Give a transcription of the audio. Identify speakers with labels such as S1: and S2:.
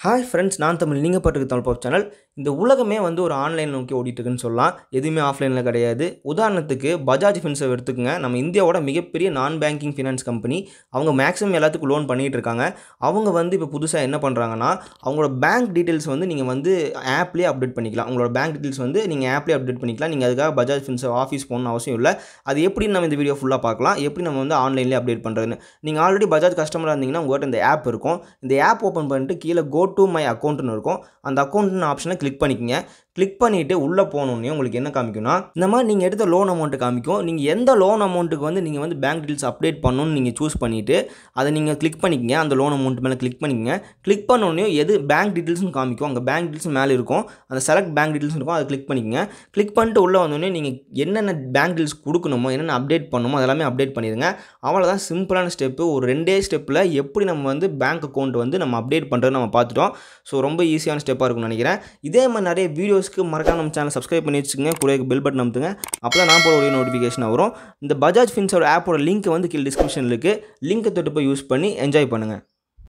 S1: hi friends நான் தமிழ் நீங்கள் பாட்டுக்கு தமிழ் பாப் சேனல் இந்த உலகமே வந்து ஒரு ஆன்லைன் நோக்கி ஓடிட்டுருக்குன்னு சொல்லலாம் எதுவுமே ஆஃப்லைனில் கிடையாது உதாரணத்துக்கு பஜாஜ் ஃபின்சர்வ் எடுத்துக்கங்க நம்ம இந்தியாவோட மிகப்பெரிய நான் பேங்கிங் ஃபினான்ஸ் கம்பெனி அவங்க மேக்ஸிமம் எல்லாத்துக்கும் லோன் பண்ணிகிட்டு இருக்காங்க அவங்க வந்து இப்போ புதுசாக என்ன பண்ணுறாங்கன்னா அவங்களோட பேங்க் டீட்டெயில்ஸ் வந்து நீங்கள் வந்து ஆப்லேயே அப்டேட் பண்ணிக்கலாம் உங்களோட பேங்க் டீட்டெயில்ஸ் வந்து நீங்கள் ஆப்லேயே அப்டேட் பண்ணிக்கலாம் நீங்கள் அதுக்காக பஜாஜ் ஃபின்சர்வ் ஆஃபீஸ் போகணும்னு அவசியம் இல்லை அது எப்படின்னு நம்ம இந்த வீடியோ ஃபுல்லாக பார்க்கலாம் எப்படி நம்ம வந்து ஆன்லைன்லேயே அப்டேட் பண்ணுறதுன்னு நீங்கள் ஆல்ரெடி பஜாஜ் கஸ்டமராக இருந்தீங்கன்னா உங்கள்கிட்ட இந்த ஆப் இருக்கும் இந்த ஆப் ஓப்பன் பண்ணிட்டு கீழே கோ டு மை அக்கௌண்ட்னு இருக்கும் அந்த அக்கௌண்ட்னு ஆப்ஷனை கிளிக் பண்ணிக்கங்க கிளிக் பண்ணிவிட்டு உள்ளே போனோடனே உங்களுக்கு என்ன காமிக்கும்னா இந்த மாதிரி நீங்கள் எடுத்த லோன் அமௌண்ட்டு காமிக்கும் நீங்கள் எந்த லோன் அமௌண்ட்டுக்கு வந்து நீங்கள் வந்து பேங்க் டீல்ஸ் அப்டேட் பண்ணணும்னு நீங்கள் சூஸ் பண்ணிவிட்டு அதை நீங்கள் கிளிக் பண்ணிக்கங்க அந்த லோன் அமௌண்ட் மேலே கிளிக் பண்ணிக்கங்க கிளிக் பண்ணோடனே எது பேங்க் டீட்டெயில்ஸ்னு காமிக்கும் அங்கே பேங்க் டீட்டெயில்ஸ் மேலே இருக்கும் அந்த செலக்ட் பேங்க் டீட்டெயில்ஸ் இருக்கும் அதை கிளிக் பண்ணிக்கங்க கிளிக் பண்ணிட்டு உள்ளே வந்தோடனே நீங்கள் என்னென்ன பேங்க் டீல்ஸ் கொடுக்கணுமோ என்னென்ன அப்டேட் பண்ணணுமோ அதெல்லாமே அப்டேட் பண்ணிடுங்க அவ்வளோதான் சிம்பிளான ஸ்டெப்பு ஒரு ரெண்டே ஸ்டெப்பில் எப்படி நம்ம வந்து பேங்க் அக்கௌண்ட் வந்து நம்ம அப்டேட் பண்ணுறது நம்ம பார்த்துட்டோம் ஸோ ரொம்ப ஈஸியான ஸ்டெப்பாக இருக்கும்னு நினைக்கிறேன் இதே மாதிரி நிறைய வீடியோஸ்க்கு மறக்காம நம்ம சேனல் சப்ஸ்கிரைப் பண்ணி வச்சுக்கோங்க கூட பெல் பட்டன் அமுத்துங்க அப்போ தான் நான் போகிற ஒரு நோட்டிஃபிகேஷன் வரும் இந்த பஜாஜ் ஃபின்ஸோட ஆப்போட லிங்க் வந்து கீழே டிஸ்கிரிப்ஷனில் இருக்குது லிங்க்கை தொட்டு போய் யூஸ் பண்ணி என்ஜாய் பண்ணுங்கள்